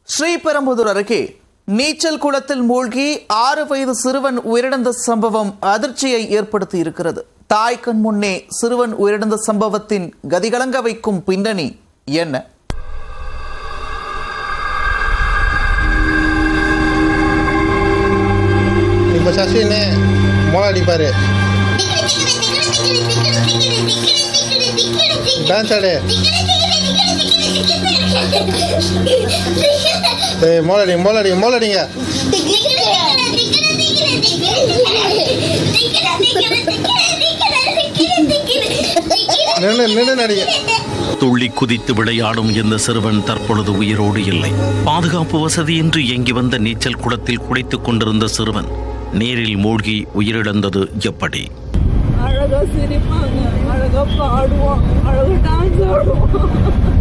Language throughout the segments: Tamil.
ஸ்ரீபெரும்புதூர் அருகே நீச்சல் குளத்தில் மூழ்கி ஆறு வயது சிறுவன் உயிரிழந்த சம்பவம் அதிர்ச்சியை ஏற்படுத்தி இருக்கிறது தாய் கண் முன்னே சிறுவன் உயிரிழந்த சம்பவத்தின் கதிகலங்க வைக்கும் பின்னணி என்ன இப்போ சஸ்வின் மோளை அடிப்பார் டான்ஸ் ஆடு ஏய் மோளடி மோளடி மோளடிங்க நின்று நின்று நடிங்க துள்ளி குதித்து விளையாடும் இந்த சிறுவன் தற்பொழுது உயிரோடு இல்லை பாதுகாப்பு வசதியின்றி இயங்கி வந்த நீச்சல் குளத்தில் குளித்துக் கொண்டிருந்த சிறுவன் நீரில் மூழ்கி உயிரிழந்தது எப்படி அழகா சிரிப்பாங்க அழகா பாடுவோம் அழகா டான்ஸ் ஆடுவோம்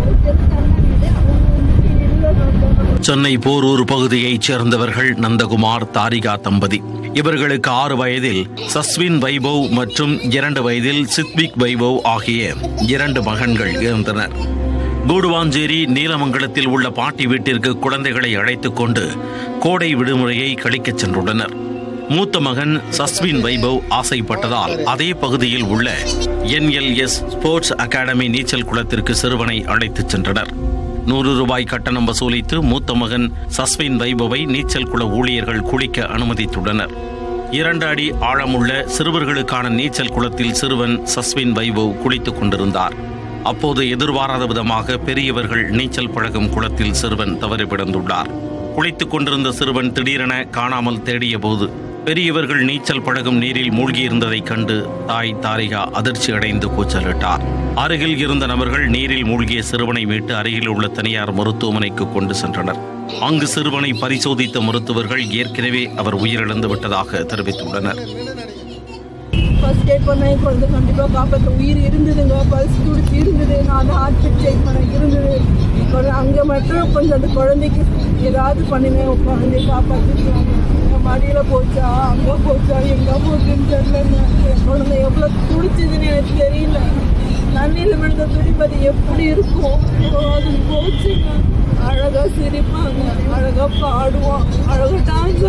சென்னை போரூர் பகுதியைச் சேர்ந்தவர்கள் நந்தகுமார் தாரிகா தம்பதி இவர்களுக்கு ஆறு வயதில் சஸ்வின் வைபவ் மற்றும் இரண்டு வயதில் சித்விக் வைபவ் ஆகிய இரண்டு மகன்கள் இருந்தனர் கூடுவாஞ்சேரி நீலமங்கலத்தில் உள்ள பாட்டி வீட்டிற்கு குழந்தைகளை அழைத்துக் கொண்டு கோடை விடுமுறையை கழிக்கச் சென்றுள்ளனர் மூத்த மகன் சஸ்வின் வைபவ் ஆசைப்பட்டதால் அதே பகுதியில் உள்ள என்எல்எஸ் ஸ்போர்ட்ஸ் அகாடமி நீச்சல் குளத்திற்கு சிறுவனை அழைத்துச் சென்றனர் நூறு ரூபாய் கட்டணம் வசூலித்து மூத்த மகன் சஸ்வின் வைபவை நீச்சல் குள ஊழியர்கள் குளிக்க அனுமதித்துள்ளனர் இரண்டு அடி ஆழமுள்ள சிறுவர்களுக்கான நீச்சல் குளத்தில் சிறுவன் சஸ்வின் வைபவ் குளித்துக் கொண்டிருந்தார் அப்போது எதிர்பாராத விதமாக பெரியவர்கள் நீச்சல் பழகும் குளத்தில் சிறுவன் தவறி விழுந்துள்ளார் குளித்துக் கொண்டிருந்த சிறுவன் திடீரென காணாமல் தேடிய போது பெரியவர்கள் நீச்சல் பழகும் நீரில் மூழ்கியிருந்ததைக் கண்டு தாய் தாரிகா அதிர்ச்சி அடைந்து கூச்சலிட்டார் அருகில் இருந்த நபர்கள் நீரில் மூழ்கிய சிறுவனை மீட்டு அருகில் உள்ள தனியார் மருத்துவமனைக்கு கொண்டு சென்றனர் அங்கு சிறுவனை பரிசோதித்த மருத்துவர்கள் ஏற்கனவே அவர் உயிரிழந்து விட்டதாக தெரிவித்துள்ளனர் ஃபர்ஸ்ட் எய்ட் பண்ண குழந்தை கண்டிப்பாக காப்பாற்ற உயிர் இருந்ததுங்க பல்ஸ் துடிச்சு இருந்தது நான் ஹார்ட் பீட் செக் பண்ண இருந்தது அங்கே மட்டும் கொஞ்சம் அந்த குழந்தைக்கு ஏதாவது பண்ணினே குழந்தைய காப்பாற்றிருக்காங்க என் மடியில் போச்சா அங்கே போச்சா எங்கே போச்சுன்னு தெரியலங்க என் குழந்தை எவ்வளோ துடிச்சதுன்னு எனக்கு தெரியல தண்ணியில் விழுந்த துடிப்பது எப்படி இருக்கும் அது போச்சுங்க அழகா சிரிப்பாங்க அழகா பாடுவோம் அழகா டான்ஸ்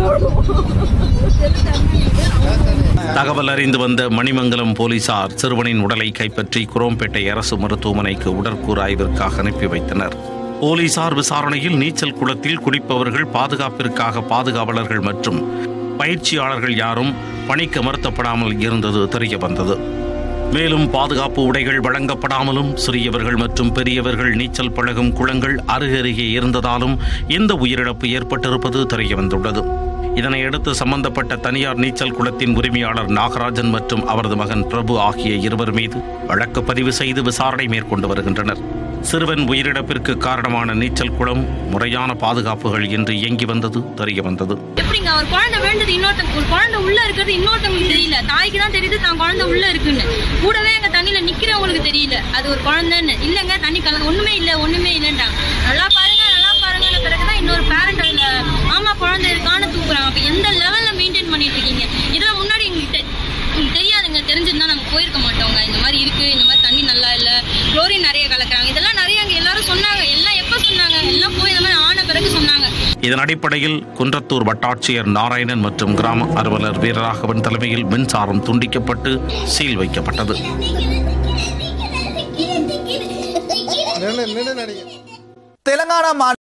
ஆடுவோம் தகவல் அறிந்து வந்த மணிமங்கலம் போலீசார் சிறுவனின் உடலை கைப்பற்றி குரோம்பேட்டை அரசு மருத்துவமனைக்கு உடற்கூறு ஆய்விற்காக அனுப்பி வைத்தனர் போலீசார் விசாரணையில் நீச்சல் குளத்தில் குடிப்பவர்கள் பாதுகாப்பிற்காக பாதுகாவலர்கள் மற்றும் பயிற்சியாளர்கள் யாரும் பணிக்கு அமர்த்தப்படாமல் இருந்தது தெரிய வந்தது மேலும் பாதுகாப்பு உடைகள் வழங்கப்படாமலும் சிறியவர்கள் மற்றும் பெரியவர்கள் நீச்சல் பழகும் குளங்கள் அருகருகே இருந்ததாலும் இந்த உயிரிழப்பு ஏற்பட்டிருப்பது தெரிய வந்துள்ளது இதனையடுத்து சம்பந்தப்பட்ட தனியார் நீச்சல் குளத்தின் உரிமையாளர் நாகராஜன் மற்றும் அவரது மகன் பிரபு ஆகிய இருவர் மீது வழக்கு பதிவு செய்து விசாரணை மேற்கொண்டு வருகின்றனர் சிறுவன் உயிரிழப்பிற்கு காரணமான நீச்சல் குளம் முறையான பாதுகாப்புகள் இன்றி இயங்கி வந்தது தெரிய வந்தது எப்படிங்க ஒரு குழந்தை வேண்டது இன்னொருத்தங்க ஒரு குழந்தை உள்ள இருக்கிறது இன்னொருத்தவங்களுக்கு தெரியல தாய்க்கு தான் தெரியுது தான் குழந்தை உள்ள இருக்குன்னு கூடவே எங்க தண்ணியில நிக்கிறவங்களுக்கு தெரியல அது ஒரு குழந்தைன்னு இல்லைங்க தண்ணி கலந்து ஒண்ணுமே இல்ல ஒண்ணுமே இல்லைன்றாங்க நல்லா பாருங்க நல்லா பாருங்கன்னு பிறகுதான் இன்னொரு பேரண்ட் அதுல ஆமா குழந்தை இருக்கான்னு தூக்குறாங்க அப்ப எந்த லெவல்ல மெயின்டைன் பண்ணிட்டு இருக்கீங்க இதெல்லாம் முன்னாடி எங்களுக்கு தெ- எங்களுக்கு தெரியாதுங்க தெரிஞ்சிருந்தா நாங்க போயிருக்க மாட்டோங்க இந்த மாதிரி இருக்கு இந்த மாதிரி தண்ணி நல்லா இல்ல குளோரின் நிறைய கலக்குறாங்க இதெல்லாம் நிறைய அங்க எல்லாரும் சொன்னாங்க எல்லாம் எப்ப சொன்னாங்க எல்லாம் போய் இந்த மாதிரி ஆன பிறகு சொன்னாங்க இதன் அடிப்படையில் குன்றத்தூர் வட்டாட்சியர் நாராயணன் மற்றும் கிராம அலுவலர் வீரராகவன் தலைமையில் மின்சாரம் துண்டிக்கப்பட்டு சீல் வைக்கப்பட்டது நின்று நின்று நடிங்க தெலங்கானா மாநில